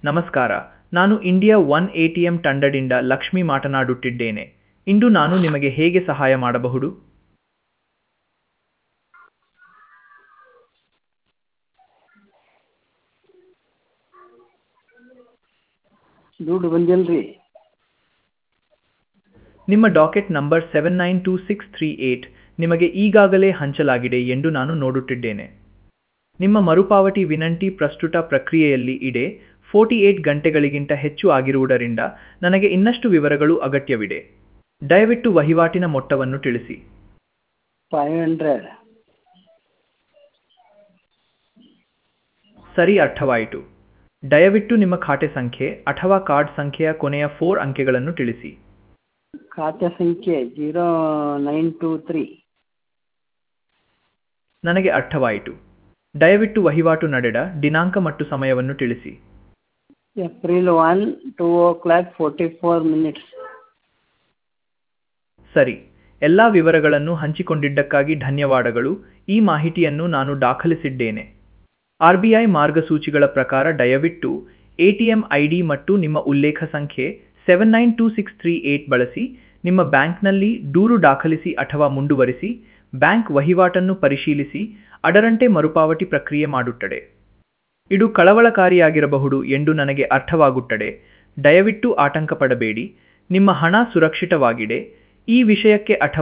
ನಮಸ್ಕಾರ ನಾನು India one A T M ತಂಡದಿಂದ ಲಕ್ಷ್ಮಿ ಮಾತನಾಡುತ್ತಿದ್ದೇನೆ ಇಂದು ನಾನು ನಿಮಗೆ ಹೇಗೆ ಸಹಾಯ ಮಾಡಬಹುದು ದುಡ್ಡು ಬಂದಿಲ್ಲ ರೀ ನಿಮ್ಮ docket number seven nine two six three eight ನಿಮಗೆ ಈಗಾಗಲೇ ಹಂಚಲಾಗಿದೆ ಎಂದು ನಾನು ನೋಡುತ್ತಿದ್ದೇನೆ ನಿಮ್ಮ ಮರುಪಾವತಿ ವಿನಂತಿ ಪ್ರಸ್ತುತ ಪ್ರಕ್ರಿಯೆಯಲ್ಲಿ ಇದೆ ಫೋರ್ಟಿ ಏಟ್ ಗಂಟೆಗಳಿಗಿಂತ ಹೆಚ್ಚು ಆಗಿರುವುದರಿಂದ ನನಗೆ ಇನ್ನಷ್ಟು ವಿವರಗಳು ಅಗತ್ಯವಿದೆ ದಯವಿಟ್ಟು ವಹಿವಾಟಿನ ಮೊತ್ತವನ್ನು ತಿಳಿಸಿ ಫೈವ್ ಹಂಡ್ರೆಡ್ ಸರಿ ಅರ್ಥವಾಯಿತು ದಯವಿಟ್ಟು ನಿಮ್ಮ ಖಾತೆ ಸಂಖ್ಯೆ ಅಥವಾ ಕಾರ್ಡ್ ಸಂಖ್ಯೆಯ ಕೊನೆಯ ಫೋರ್ ಅಂಕೆಗಳನ್ನು ತಿಳಿಸಿ ಖಾತೆ ಸಂಖ್ಯೆ ಜೀರೋ ನೈನ್ ಟೂ ತ್ರೀ ನನಗೆ ಅರ್ಥವಾಯಿತು ದಯವಿಟ್ಟು ವಹಿವಾಟು ನಡೆದ ದಿನಾಂಕ ಮತ್ತು ಸಮಯವನ್ನು ತಿಳಿಸಿ April one two o'clock forty four minutes ಸರಿ ಎಲ್ಲ ವಿವರಗಳನ್ನು ಹಂಚಿಕೊಂಡಿದ್ದಕ್ಕಾಗಿ ಧನ್ಯವಾದಗಳು ಈ ಮಾಹಿತಿಯನ್ನು ನಾನು ದಾಖಲಿಸಿದ್ದೇನೆ ಆರ್ ಬಿ ಐ ಮಾರ್ಗಸೂಚಿಗಳ ಪ್ರಕಾರ ದಯವಿಟ್ಟು A T M I D ಮತ್ತು ನಿಮ್ಮ ಉಲ್ಲೇಖ ಸಂಖ್ಯೆ seven nine two six three eight ಬಳಸಿ ನಿಮ್ಮ ಬ್ಯಾಂಕ್ನಲ್ಲಿ ದೂರು ದಾಖಲಿಸಿ ಅಥವಾ ಮುಂದುವರಿಸಿ ಬ್ಯಾಂಕ್ ವಹಿವಾಟನ್ನು ಪರಿಶೀಲಿಸಿ ಅದರಂತೆ ಮರುಪಾವತಿ ಪ್ರಕ್ರಿಯೆ ಮಾಡುತ್ತದೆ ಇದು ಕಳವಳಕಾರಿಯಾಗಿರಬಹುದು ಎಂದು ನನಗೆ ಅರ್ಥವಾಗುತ್ತದೆ ದಯವಿಟ್ಟು ಆತಂಕ ಪಡಬೇಡಿ ನಿಮ್ಮ ಹಣ ಸುರಕ್ಷಿತವಾಗಿದೆ ಈ ವಿಷಯಕ್ಕೆ ಅಥವಾ